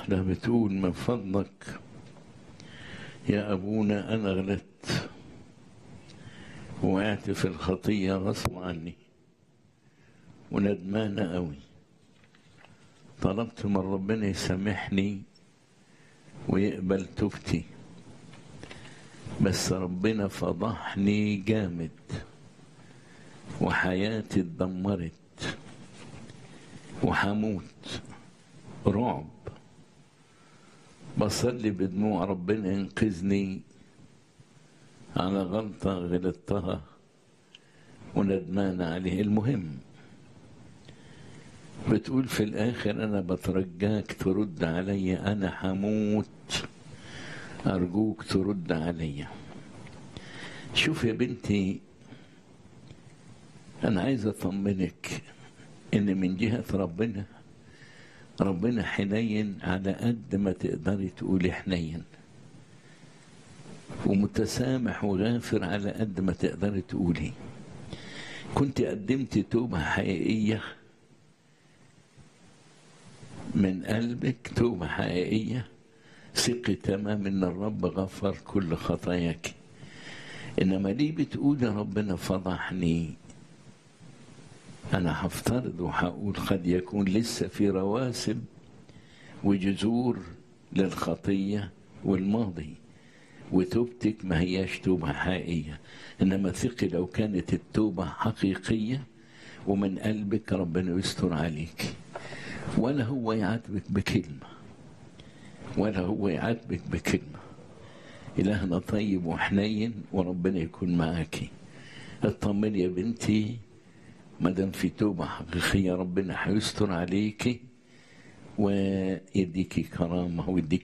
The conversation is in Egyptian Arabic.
واحدة بتقول من فضلك يا أبونا أنا غلطت وقعت في الخطية غصب عني وندمانة قوي طلبت من ربنا يسامحني ويقبل توبتي بس ربنا فضحني جامد وحياتي اتدمرت وحموت رعب بصلي بدموع ربنا ينقذني على غلطة غلطتها وندمان عليه المهم بتقول في الآخر أنا بترجاك ترد علي أنا حموت أرجوك ترد علي شوف يا بنتي أنا عايز أطمنك إن من جهة ربنا ربنا حنين على قد ما تقدري تقولي حنين ومتسامح وغافر على قد ما تقدري تقولي كنت قدمت توبة حقيقية من قلبك توبة حقيقية ثقي تمام ان الرب غفر كل خطاياك انما ليه بتقول يا ربنا فضحني انا هفترض وهقول قد يكون لسه في رواسب وجذور للخطيه والماضي وتوبتك ما هياش توبه حقيقيه انما ثقي لو كانت التوبه حقيقيه ومن قلبك ربنا يستر عليك ولا هو يعاتبك بكلمه ولا هو يعاتبك بكلمه إلهنا طيب وحنين وربنا يكون معاكي اطمني يا بنتي ما دام في توبة حقيقية ربنا هيستر عليكي ويديكي كرامة ويديكي